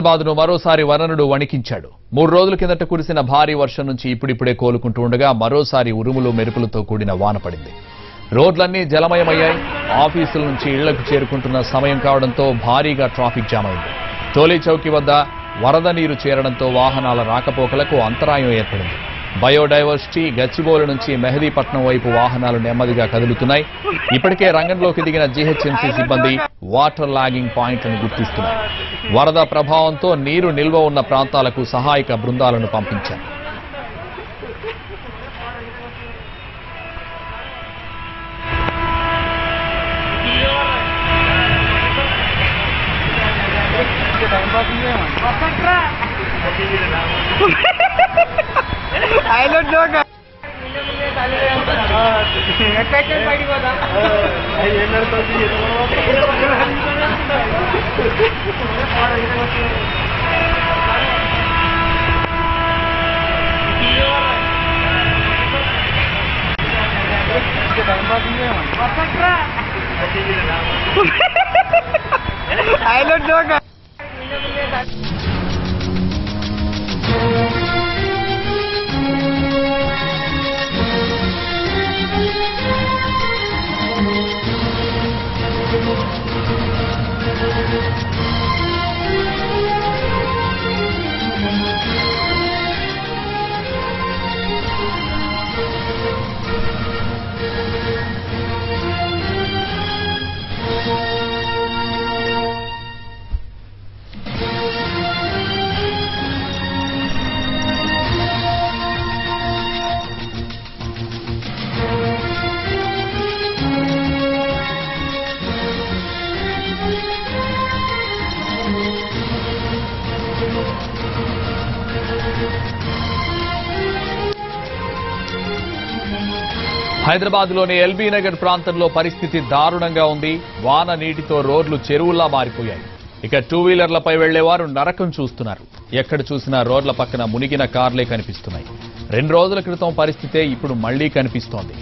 హైదరాబాద్ ను మరోసారి వనరుడు వణికించాడు మూడు రోజుల కిందట కురిసిన భారీ వర్షం నుంచి ఇప్పుడిప్పుడే కోలుకుంటూ ఉండగా మరోసారి ఉరుములు మెరుపులతో కూడిన వాన పడింది రోడ్లన్నీ జలమయమయ్యాయి ఆఫీసుల నుంచి ఇళ్లకు చేరుకుంటున్న సమయం కావడంతో భారీగా ట్రాఫిక్ జామ్ అయింది టోలీ చౌకీ వద్ద వరద నీరు చేరడంతో వాహనాల రాకపోకలకు అంతరాయం ఏర్పడింది బయోడైవర్సిటీ గచ్చిబౌలి నుంచి మెహదీపట్నం వైపు వాహనాలు నెమ్మదిగా కదులుతున్నాయి ఇప్పటికే రంగంలోకి దిగిన జీహెచ్ఎంసీ సిబ్బంది వాటర్ లాగింగ్ పాయింట్లను గుర్తిస్తున్నారు వరద ప్రభావంతో నీరు నిల్వ ఉన్న ప్రాంతాలకు సహాయక బృందాలను పంపించారు ఐలెట్ జోక్ ఐలెట్ జోక్ హైదరాబాద్ లోని ఎల్బీ నగర్ ప్రాంతంలో పరిస్థితి దారుణంగా ఉంది వాన నీటితో రోడ్లు చెరువుల్లా మారిపోయాయి ఇక టూ వీలర్లపై వెళ్లేవారు నరకం చూస్తున్నారు ఎక్కడ చూసినా రోడ్ల పక్కన మునిగిన కార్లే కనిపిస్తున్నాయి రెండు రోజుల క్రితం పరిస్థితే ఇప్పుడు మళ్లీ కనిపిస్తోంది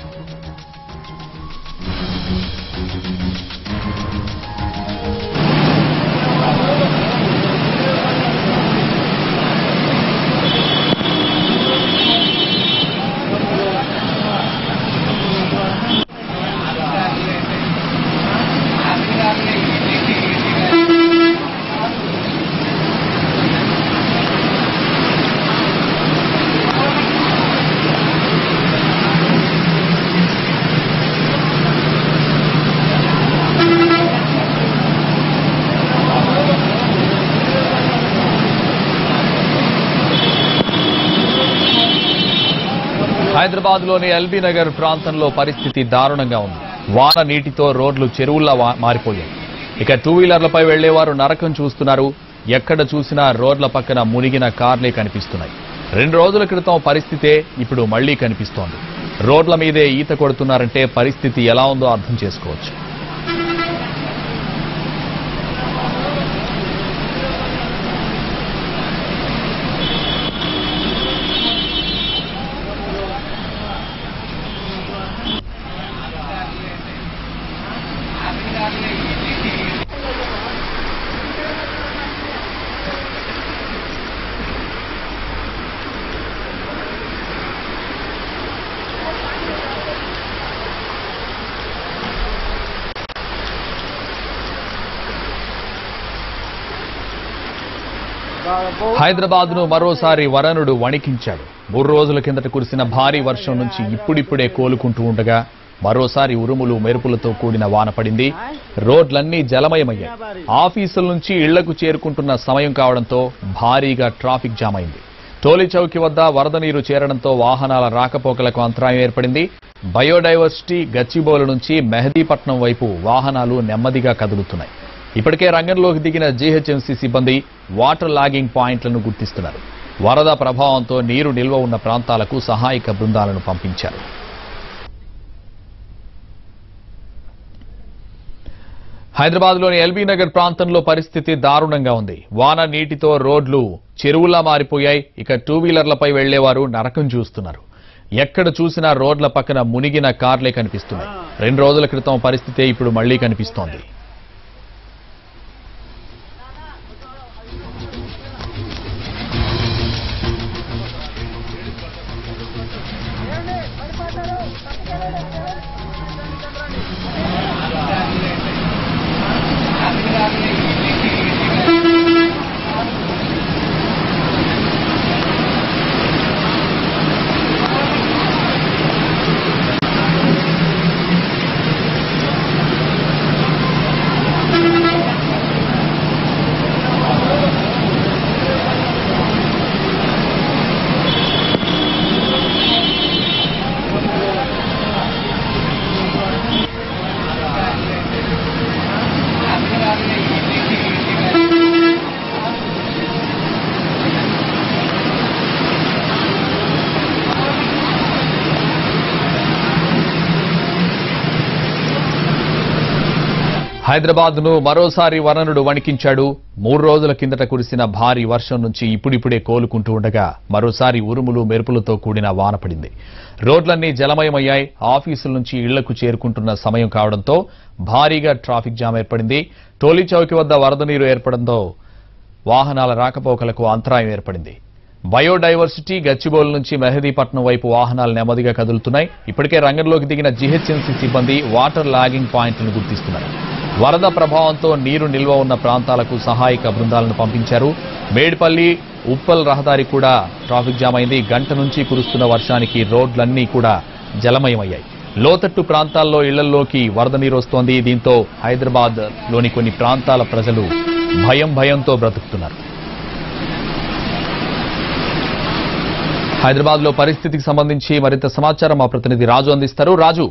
హైదరాబాద్ లోని ఎల్బీ నగర్ ప్రాంతంలో పరిస్థితి దారుణంగా ఉంది వాన నీటితో రోడ్లు చెరువుల్లా వా- మారిపోయాయి ఇక టూ వీలర్లపై వెళ్లేవారు నరకం చూస్తున్నారు ఎక్కడ చూసినా రోడ్ల పక్కన మునిగిన కార్లే కనిపిస్తున్నాయి రెండు రోజుల క్రితం పరిస్థితే ఇప్పుడు మళ్లీ కనిపిస్తోంది రోడ్ల మీదే ఈత కొడుతున్నారంటే పరిస్థితి ఎలా ఉందో అర్థం చేసుకోవచ్చు హైదరాబాద్ ను మరోసారి వరనుడు వణికించాడు మూడు రోజుల కిందట కురిసిన భారీ వర్షం నుంచి ఇప్పుడిప్పుడే కోలుకుంటూ ఉండగా మరోసారి ఉరుములు మెరుపులతో కూడిన వాన పడింది రోడ్లన్నీ జలమయమయ్యాయి ఆఫీసుల నుంచి ఇళ్లకు చేరుకుంటున్న సమయం కావడంతో భారీగా ట్రాఫిక్ జామ్ అయింది టోలీ చౌకి వద్ద వరద నీరు చేరడంతో వాహనాల రాకపోకలకు అంతరాయం ఏర్పడింది బయోడైవర్సిటీ గచ్చిబౌలి నుంచి మెహదీపట్నం వైపు వాహనాలు నెమ్మదిగా కదులుతున్నాయి ఇప్పటికే రంగంలోకి దిగిన జీహెచ్ఎంసీ సిబ్బంది వాటర్ లాగింగ్ పాయింట్లను గుర్తిస్తున్నారు వరద ప్రభావంతో నీరు నిల్వ ఉన్న ప్రాంతాలకు సహాయక బృందాలను పంపించారు హైదరాబాద్ లోని ఎల్బీ నగర్ ప్రాంతంలో పరిస్థితి దారుణంగా ఉంది వాన నీటితో రోడ్లు చెరువులా మారిపోయాయి ఇక టూ వీలర్లపై వెళ్లేవారు నరకం చూస్తున్నారు ఎక్కడ చూసినా రోడ్ల పక్కన మునిగిన కార్లే కనిపిస్తున్నాయి రెండు రోజుల క్రితం పరిస్థితే ఇప్పుడు మళ్లీ కనిపిస్తోంది హైదరాబాద్ ను మరోసారి వరుణుడు వణికించాడు మూడు రోజుల కిందట కురిసిన భారీ వర్షం నుంచి ఇప్పుడిప్పుడే కోలుకుంటూ ఉండగా మరోసారి ఉరుములు మెరుపులతో కూడిన వాన పడింది రోడ్లన్నీ జలమయమయ్యాయి ఆఫీసుల నుంచి ఇళ్లకు చేరుకుంటున్న సమయం కావడంతో భారీగా ట్రాఫిక్ జామ్ ఏర్పడింది టోలీ చౌకి వద్ద వరద నీరు ఏర్పడంతో వాహనాల రాకపోకలకు అంతరాయం ఏర్పడింది బయోడైవర్సిటీ గచ్చిబౌలి నుంచి మెహదీపట్నం వైపు వాహనాలు నెమ్మదిగా కదులుతున్నాయి ఇప్పటికే రంగంలోకి దిగిన జీహెచ్ఎంసీ సిబ్బంది వాటర్ లాగింగ్ పాయింట్లను గుర్తిస్తున్నారు వరద ప్రభావంతో నీరు నిల్వ ఉన్న ప్రాంతాలకు సహాయక బృందాలను పంపించారు మేడ్పల్లి ఉప్పల్ రహదారి కూడా ట్రాఫిక్ జామ్ అయింది గంట నుంచి కురుస్తున్న వర్షానికి రోడ్లన్నీ కూడా జలమయమయ్యాయి లోతట్టు ప్రాంతాల్లో ఇళ్లలోకి వరద నీరు వస్తోంది దీంతో హైదరాబాద్ లోని కొన్ని ప్రాంతాల ప్రజలు భయం భయంతో బ్రతుకుతున్నారు హైదరాబాద్ లో పరిస్థితికి సంబంధించి మరింత సమాచారం మా ప్రతినిధి రాజు అందిస్తారు రాజు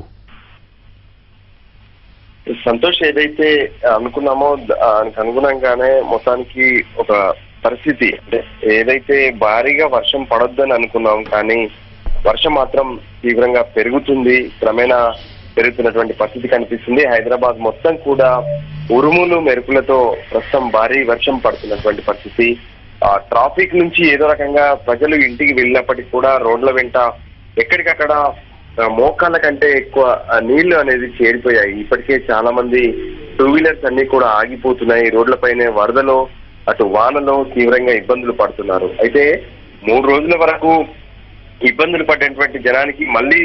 సంతోష్ ఏదైతే అనుకున్నామో దానికి అనుగుణంగానే మొత్తానికి ఒక పరిస్థితి అంటే ఏదైతే భారీగా వర్షం పడొద్దని అనుకున్నాం కానీ వర్షం మాత్రం తీవ్రంగా పెరుగుతుంది క్రమేణా పెరుగుతున్నటువంటి పరిస్థితి కనిపిస్తుంది హైదరాబాద్ మొత్తం కూడా ఉరుములు మెరుపులతో ప్రస్తుతం భారీ వర్షం పడుతున్నటువంటి పరిస్థితి ఆ ట్రాఫిక్ నుంచి ఏదో రకంగా ప్రజలు ఇంటికి వెళ్ళినప్పటికీ కూడా రోడ్ల వెంట ఎక్కడికక్కడ ఆ, మోకాళ్ళ కంటే ఎక్కువ ఆ, నీళ్లు అనేది చేరిపోయాయి ఇప్పటికే చాలా మంది టూ వీలర్స్ అన్ని కూడా ఆగిపోతున్నాయి రోడ్లపైనే వరదలో అటు వానలో తీవ్రంగా ఇబ్బందులు పడుతున్నారు అయితే మూడు రోజుల వరకు ఇబ్బందులు పడ్డటువంటి జనానికి మళ్ళీ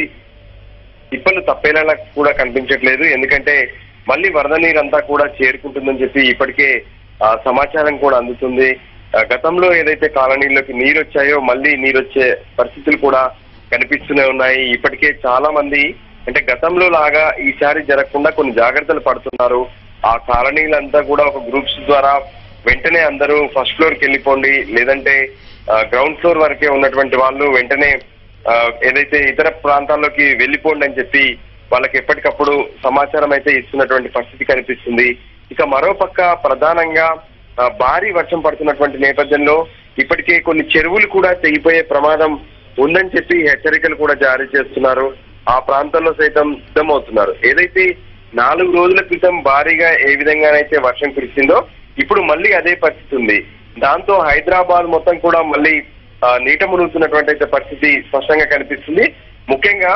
తిప్పలు తప్పేలా కూడా కనిపించట్లేదు ఎందుకంటే మళ్ళీ వరద నీరంతా కూడా చేరుకుంటుందని చెప్పి ఇప్పటికే ఆ, సమాచారం కూడా అందుతుంది ఆ, గతంలో ఏదైతే కాలనీలోకి నీరు వచ్చాయో మళ్ళీ నీరు వచ్చే పరిస్థితులు కూడా కనిపిస్తూనే ఉన్నాయి ఇప్పటికే చాలా మంది అంటే గతంలో లాగా ఈసారి జరగకుండా కొన్ని జాగ్రత్తలు పడుతున్నారు ఆ కాలనీలంతా కూడా ఒక గ్రూప్స్ ద్వారా వెంటనే అందరూ ఫస్ట్ ఫ్లోర్ కి వెళ్ళిపోండి లేదంటే గ్రౌండ్ ఫ్లోర్ వరకే ఉన్నటువంటి వాళ్ళు వెంటనే ఆ, ఏదైతే ఇతర ప్రాంతాల్లోకి వెళ్ళిపోండి అని చెప్పి వాళ్ళకి ఎప్పటికప్పుడు సమాచారం అయితే ఇస్తున్నటువంటి పరిస్థితి కనిపిస్తుంది ఇక మరోపక్క ప్రధానంగా ఆ, భారీ వర్షం పడుతున్నటువంటి నేపథ్యంలో ఇప్పటికే కొన్ని చెరువులు కూడా తెగిపోయే ప్రమాదం ఉందని చెప్పి హెచ్చరికలు కూడా జారీ చేస్తున్నారు ఆ ప్రాంతంలో సైతం సిద్ధమవుతున్నారు ఏదైతే నాలుగు రోజుల క్రితం భారీగా ఏ విధంగానైతే వర్షం కురిసిందో ఇప్పుడు మళ్ళీ అదే పరిస్థితి ఉంది దాంతో హైదరాబాద్ మొత్తం కూడా మళ్ళీ ఆ, నీట మునుగుతున్నటువంటి అయితే పరిస్థితి స్పష్టంగా కనిపిస్తుంది ముఖ్యంగా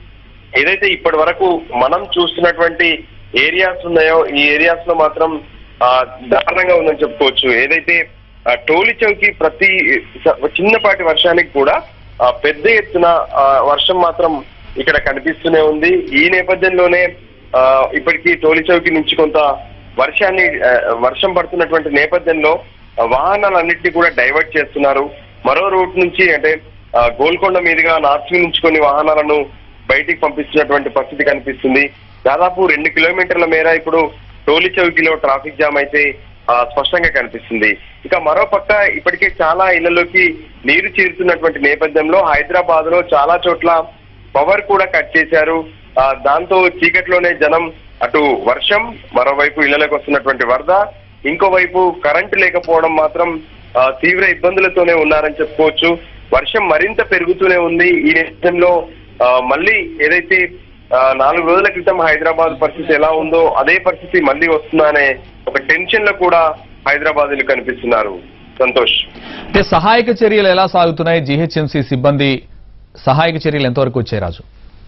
ఏదైతే ఇప్పటి వరకు మనం చూస్తున్నటువంటి ఏరియాస్ ఉన్నాయో ఈ ఏరియాస్ లో మాత్రం ఆ, దారుణంగా ఉందని చెప్పుకోవచ్చు ఏదైతే ఆ, టోలీ చౌకి ప్రతి స- చిన్నపాటి వర్షానికి కూడా ఆ, పెద్ద ఎత్తున ఆ, వర్షం మాత్రం ఇక్కడ కనిపిస్తూనే ఉంది ఈ నేపథ్యంలోనే ఆ, ఇప్పటికీ టోలీ చౌకి నుంచి కొంత వర్షాన్ని ఆ, వర్షం పడుతున్నటువంటి నేపథ్యంలో ఆ, వాహనాలన్నింటినీ కూడా డైవర్ట్ చేస్తున్నారు మరో రూట్ నుంచి అంటే ఆ, గోల్కొండ మీదుగా నార్త్ నుంచి కొన్ని వాహనాలను బయటికి పంపిస్తున్నటువంటి పరిస్థితి కనిపిస్తుంది దాదాపు రెండు కిలోమీటర్ల మేర ఇప్పుడు టోలీ చౌకీలో ట్రాఫిక్ జామ్ అయితే ఆ, స్పష్టంగా కనిపిస్తుంది ఇక మరో పక్క ఇప్పటికే చాలా ఇళ్లలోకి నీరు చేరుతున్నటువంటి నేపథ్యంలో హైదరాబాద్ లో చాలా చోట్ల పవర్ కూడా కట్ చేశారు ఆ, దాంతో చీకట్లోనే జనం అటు వర్షం మరోవైపు ఇళ్లలోకి వస్తున్నటువంటి వరద ఇంకోవైపు కరెంటు లేకపోవడం మాత్రం ఆ, తీవ్ర ఇబ్బందులతోనే ఉన్నారని చెప్పుకోవచ్చు వర్షం మరింత పెరుగుతూనే ఉంది ఈ నేపథ్యంలో ఆ, మళ్ళీ ఏదైతే ఆ, నాలుగు రోజుల క్రితం హైదరాబాద్ పరిస్థితి ఎలా ఉందో అదే పరిస్థితి మళ్ళీ వస్తుందా అనే ఒక టెన్షన్ లో కూడా హైదరాబాద్ కనిపిస్తున్నారు సంతోష్ అంటే సహాయక చర్యలు ఎలా సాగుతున్నాయి జీహెచ్ఎంసీ సిబ్బంది సహాయక చర్యలు ఎంతవరకు వచ్చాయి రాజు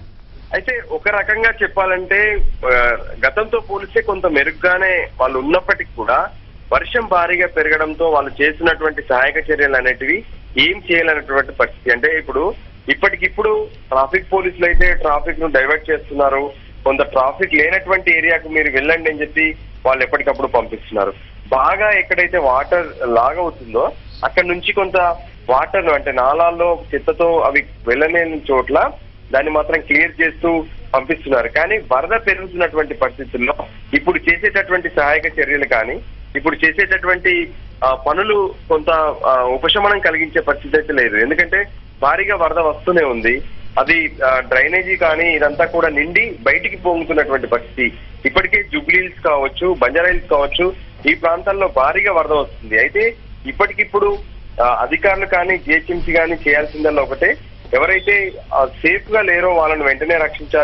అయితే ఒక రకంగా చెప్పాలంటే ఆ, గతంతో పోలిస్తే కొంత మెరుగ్గానే వాళ్ళు ఉన్నప్పటికీ కూడా వర్షం భారీగా పెరగడంతో వాళ్ళు చేసినటువంటి సహాయక చర్యలు అనేటివి ఏం చేయాలనేటువంటి పరిస్థితి అంటే ఇప్పుడు ఇప్పటికిప్పుడు ట్రాఫిక్ పోలీసులు అయితే ట్రాఫిక్ ను డైవర్ట్ చేస్తున్నారు కొంత ట్రాఫిక్ లేనటువంటి ఏరియాకు మీరు వెళ్ళండి అని చెప్పి వాళ్ళు ఎప్పటికప్పుడు పంపిస్తున్నారు బాగా ఎక్కడైతే వాటర్ లాగవుతుందో అక్కడ నుంచి కొంత వాటర్ అంటే నాలాల్లో చెత్తతో అవి వెళ్ళలేని చోట్ల దాన్ని మాత్రం క్లియర్ చేస్తూ పంపిస్తున్నారు కానీ వరద పెరుగుతున్నటువంటి పరిస్థితుల్లో ఇప్పుడు చేసేటటువంటి సహాయక చర్యలు కానీ ఇప్పుడు చేసేటటువంటి ఆ, పనులు కొంత ఆ, ఉపశమనం కలిగించే పరిస్థితి అయితే లేదు ఎందుకంటే భారీగా వరద వస్తూనే ఉంది అది ఆ, డ్రైనేజీ కానీ ఇదంతా కూడా నిండి బయటికి పొంగుతున్నటువంటి పరిస్థితి ఇప్పటికే జూబ్లీహిల్స్ కావచ్చు బంజారాహిల్స్ కావచ్చు ఈ ప్రాంతాల్లో భారీగా వరద వస్తుంది అయితే ఇప్పటికిప్పుడు ఆ, అధికారులు కానీ జిహెచ్ఎంసీ కానీ చేయాల్సిందల్లా ఒకటే ఎవరైతే సేఫ్ గా లేరో వాళ్ళని వెంటనే రక్షించాలి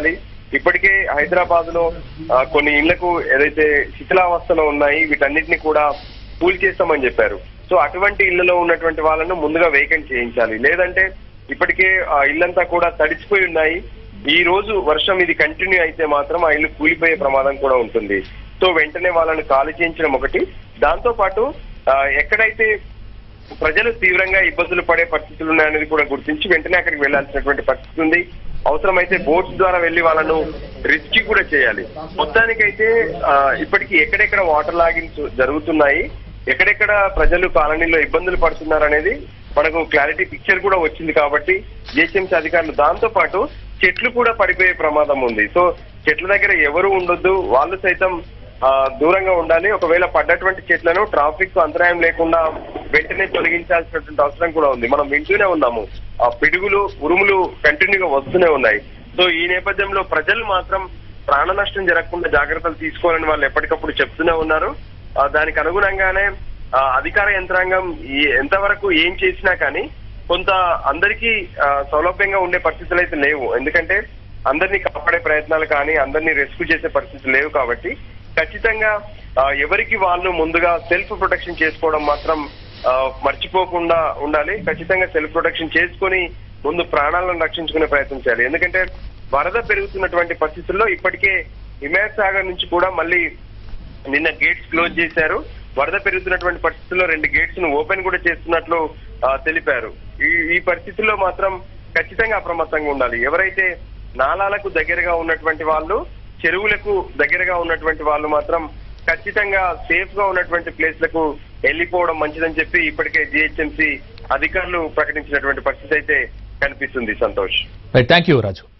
ఇప్పటికే హైదరాబాద్ లో ఆ, కొన్ని ఇళ్లకు ఏదైతే శిథిలావస్థలో ఉన్నాయి వీటన్నిటిని కూడా కూల్ చేస్తామని చెప్పారు సో అటువంటి ఇళ్లలో ఉన్నటువంటి వాళ్ళను ముందుగా వేకెంట్ చేయించాలి లేదంటే ఇప్పటికే ఆ ఇల్లంతా కూడా తడిచిపోయి ఉన్నాయి ఈ రోజు వర్షం ఇది కంటిన్యూ అయితే మాత్రం ఆ ఇల్లు కూలిపోయే ప్రమాదం కూడా ఉంటుంది సో వెంటనే వాళ్ళని ఖాళీ చేయించడం ఒకటి దాంతో పాటు ఆ, ఎక్కడైతే ప్రజలు తీవ్రంగా ఇబ్బందులు పడే పరిస్థితులు ఉన్నాయనేది కూడా గుర్తించి వెంటనే అక్కడికి వెళ్లాల్సినటువంటి పరిస్థితి ఉంది అవసరమైతే బోట్స్ ద్వారా వెళ్లి వాళ్ళను రిస్క్ కూడా చేయాలి మొత్తానికైతే ఆ, ఇప్పటికీ ఎక్కడెక్కడ వాటర్ లాగిన్స్ జరుగుతున్నాయి ఎక్కడెక్కడ ప్రజలు కాలనీలో ఇబ్బందులు పడుతున్నారు అనేది మనకు క్లారిటీ పిక్చర్ కూడా వచ్చింది కాబట్టి జిహెచ్ఎంసీ అధికారులు దాంతో పాటు చెట్లు కూడా పడిపోయే ప్రమాదం ఉంది సో చెట్ల దగ్గర ఎవరు ఉండొద్దు వాళ్ళు సైతం ఆ, దూరంగా ఉండాలి ఒకవేళ పడ్డటువంటి చెట్లను ట్రాఫిక్ కు అంతరాయం లేకుండా వెంటనే తొలగించాల్సినటువంటి అవసరం కూడా ఉంది మనం వింటూనే ఉన్నాము ఆ పిడుగులు ఉరుములు కంటిన్యూగా వస్తూనే ఉన్నాయి సో ఈ నేపథ్యంలో ప్రజలు మాత్రం ప్రాణ నష్టం జరగకుండా జాగ్రత్తలు తీసుకోవాలని వాళ్ళు ఎప్పటికప్పుడు చెప్తూనే ఉన్నారు ఆ, దానికి అనుగుణంగానే ఆ, అధికార యంత్రాంగం ఈ ఎంతవరకు ఏం చేసినా కానీ కొంత అందరికీ ఆ, సౌలభ్యంగా ఉండే పరిస్థితులు అయితే లేవు ఎందుకంటే అందరినీ కాపాడే ప్రయత్నాలు కానీ అందరినీ రెస్క్యూ చేసే పరిస్థితులు లేవు కాబట్టి ఖచ్చితంగా ఆ, ఎవరికి వాళ్ళు ముందుగా సెల్ఫ్ ప్రొటెక్షన్ చేసుకోవడం మాత్రం ఆ, మర్చిపోకుండా ఉండాలి ఖచ్చితంగా సెల్ఫ్ ప్రొటెక్షన్ చేసుకొని ముందు ప్రాణాలను రక్షించుకునే ప్రయత్నం చేయాలి ఎందుకంటే వరద పెరుగుతున్నటువంటి పరిస్థితుల్లో ఇప్పటికే హిమాయత్ సాగర్ నుంచి కూడా మళ్ళీ నిన్న గేట్స్ క్లోజ్ చేశారు వరద పెరుగుతున్నటువంటి పరిస్థితుల్లో రెండు గేట్స్ ను ఓపెన్ కూడా చేస్తున్నట్లు ఆ, తెలిపారు ఈ ఈ పరిస్థితుల్లో మాత్రం ఖచ్చితంగా అప్రమత్తంగా ఉండాలి ఎవరైతే నాలాలకు దగ్గరగా ఉన్నటువంటి వాళ్ళు చెరువులకు దగ్గరగా ఉన్నటువంటి వాళ్ళు మాత్రం ఖచ్చితంగా సేఫ్ గా ఉన్నటువంటి ప్లేస్లకు వెళ్ళిపోవడం మంచిదని చెప్పి ఇప్పటికే జిహెచ్ఎంసీ అధికారులు ప్రకటించినటువంటి పరిస్థితి అయితే కనిపిస్తుంది సంతోష్ థ్యాంక్ యూ రాజు